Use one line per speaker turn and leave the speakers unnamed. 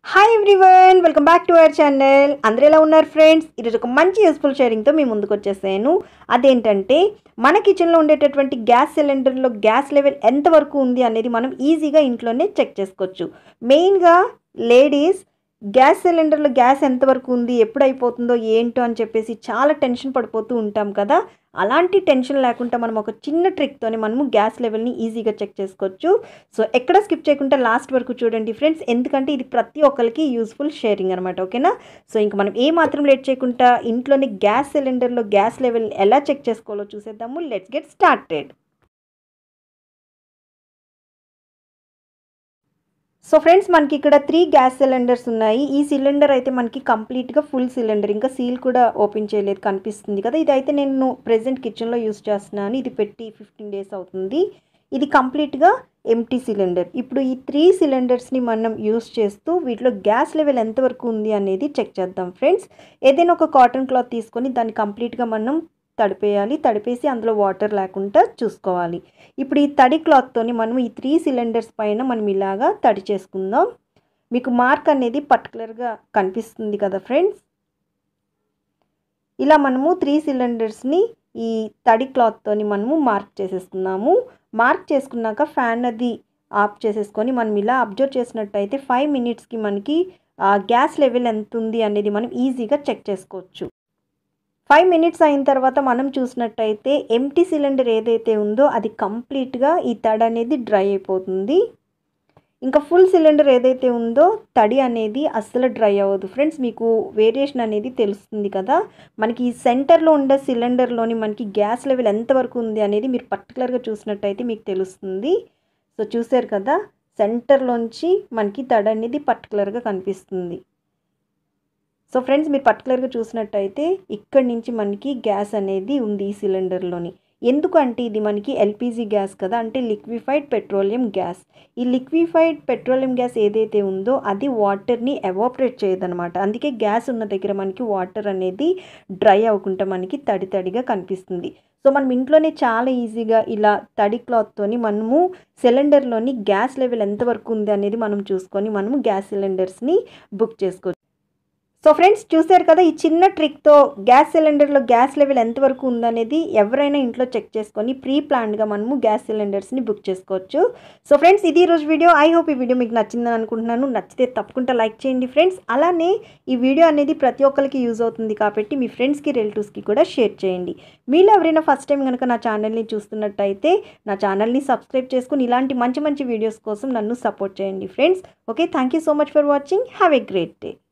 hi everyone welcome back to our channel అందరూ ఎలా ఉన్నారు ఫ్రెండ్స్ ఈరోజు ఒక మంచి యూస్ఫుల్ షేరింగ్తో మీ ముందుకు వచ్చేసాను అదేంటంటే మన కిచెన్లో ఉండేటటువంటి గ్యాస్ సిలిండర్లో గ్యాస్ లెవెల్ ఎంతవరకు ఉంది అనేది మనం ఈజీగా ఇంట్లోనే చెక్ చేసుకోవచ్చు మెయిన్గా లేడీస్ గ్యాస్ సిలిండర్లో గ్యాస్ ఎంతవరకు ఉంది ఎప్పుడు అయిపోతుందో ఏంటో అని చెప్పేసి చాలా టెన్షన్ పడిపోతూ ఉంటాం కదా అలాంటి టెన్షన్ లేకుండా మనం ఒక చిన్న ట్రిక్తోనే మనము గ్యాస్ లెవెల్ని ఈజీగా చెక్ చేసుకోవచ్చు సో ఎక్కడ స్కిప్ చేయకుండా లాస్ట్ వరకు చూడండి ఫ్రెండ్స్ ఎందుకంటే ఇది ప్రతి ఒక్కరికి యూస్ఫుల్ షేరింగ్ అనమాట ఓకేనా సో ఇంకా మనం ఏ మాత్రం లేట్ చేయకుండా ఇంట్లోనే గ్యాస్ సిలిండర్లో గ్యాస్ లెవెల్ ఎలా చెక్ చేసుకోవాలో చూసేద్దాము let's get started so friends మనకి ఇక్కడ త్రీ గ్యాస్ సిలిండర్స్ ఉన్నాయి ఈ సిలిండర్ అయితే మనకి కంప్లీట్గా ఫుల్ సిలిండర్ ఇంకా సీల్ కూడా ఓపెన్ చేయలేదు కనిపిస్తుంది కదా ఇదైతే నేను ప్రెసెంట్ కిచెన్లో యూస్ చేస్తున్నాను ఇది పెట్టి ఫిఫ్టీన్ డేస్ అవుతుంది ఇది కంప్లీట్గా ఎంటీ సిలిండర్ ఇప్పుడు ఈ త్రీ సిలిండర్స్ని మనం యూస్ చేస్తూ వీటిలో గ్యాస్ లెవెల్ ఎంతవరకు ఉంది అనేది చెక్ చేద్దాం ఫ్రెండ్స్ ఏదైనా ఒక కాటన్ క్లాత్ తీసుకొని దాన్ని కంప్లీట్గా మనం తడిపేయాలి తడిపేసి అందులో వాటర్ లేకుండా చూసుకోవాలి ఇప్పుడు ఈ తడి క్లాత్తోని మనం ఈ త్రీ సిలిండర్స్ పైన మనం ఇలాగా తడి చేసుకుందాం మీకు మార్క్ అనేది పర్టికులర్గా కనిపిస్తుంది కదా ఫ్రెండ్స్ ఇలా మనము త్రీ సిలిండర్స్ని ఈ తడి క్లాత్తోని మనము మార్క్ చేసేసుకున్నాము మార్క్ చేసుకున్నాక ఫ్యాన్ అది ఆఫ్ చేసేసుకొని మనం ఇలా అబ్జర్వ్ చేసినట్టయితే ఫైవ్ మినిట్స్కి మనకి గ్యాస్ లెవెల్ ఎంత ఉంది అనేది మనం ఈజీగా చెక్ చేసుకోవచ్చు ఫైవ్ మినిట్స్ అయిన తర్వాత మనం చూసినట్టయితే ఎంటీ సిలిండర్ ఏదైతే ఉందో అది కంప్లీట్గా ఈ తడి అనేది డ్రై అయిపోతుంది ఇంకా ఫుల్ సిలిండర్ ఏదైతే ఉందో తడి అనేది అస్సలు డ్రై అవ్వదు ఫ్రెండ్స్ మీకు వేరియేషన్ అనేది తెలుస్తుంది కదా మనకి ఈ సెంటర్లో ఉండే సిలిండర్లోని మనకి గ్యాస్ లెవెల్ ఎంతవరకు ఉంది అనేది మీరు పర్టికులర్గా చూసినట్టయితే మీకు తెలుస్తుంది సో చూసారు కదా సెంటర్లోంచి మనకి తడి అనేది పర్టికులర్గా కనిపిస్తుంది సో ఫ్రెండ్స్ మీరు పర్టికులర్గా చూసినట్టయితే ఇక్కడి నుంచి మనకి గ్యాస్ అనేది ఉంది ఈ సిలిండర్లోని ఎందుకంటే ఇది మనకి ఎల్పిజి గ్యాస్ కదా అంటే లిక్విఫైడ్ పెట్రోలియం గ్యాస్ ఈ లిక్విఫైడ్ పెట్రోలియం గ్యాస్ ఏదైతే ఉందో అది వాటర్ని ఎవాపరేట్ చేయదనమాట అందుకే గ్యాస్ ఉన్న దగ్గర మనకి వాటర్ అనేది డ్రై అవ్వకుండా మనకి తడి తడిగా కనిపిస్తుంది సో మనం ఇంట్లోనే చాలా ఈజీగా ఇలా తడి క్లాత్తోని మనము సిలిండర్లోని గ్యాస్ లెవెల్ ఎంతవరకు ఉంది అనేది మనం చూసుకొని మనము గ్యాస్ సిలిండర్స్ని బుక్ చేసుకోవచ్చు సో ఫ్రెండ్స్ చూసారు కదా ఈ చిన్న ట్రిక్తో గ్యాస్ సిలిండర్లో గ్యాస్ లెవెల్ ఎంతవరకు ఉందనేది ఎవరైనా ఇంట్లో చెక్ చేసుకొని ప్రీ ప్లాన్డ్గా మనము గ్యాస్ సిలిండర్స్ని బుక్ చేసుకోవచ్చు సో ఫ్రెండ్స్ ఇది రోజు వీడియో ఐ హోప్ ఈ వీడియో మీకు నచ్చిందని అనుకుంటున్నాను నచ్చితే తప్పకుండా లైక్ చేయండి ఫ్రెండ్స్ అలానే ఈ వీడియో అనేది ప్రతి ఒక్కరికి యూజ్ అవుతుంది కాబట్టి మీ ఫ్రెండ్స్కి రిలేటివ్స్కి కూడా షేర్ చేయండి మీరు ఎవరైనా ఫస్ట్ టైం కనుక నా ఛానల్ని చూస్తున్నట్టయితే నా ఛానల్ని సబ్స్క్రైబ్ చేసుకుని ఇలాంటి మంచి మంచి వీడియోస్ కోసం నన్ను సపోర్ట్ చేయండి friends okay thank you so much for watching have a great day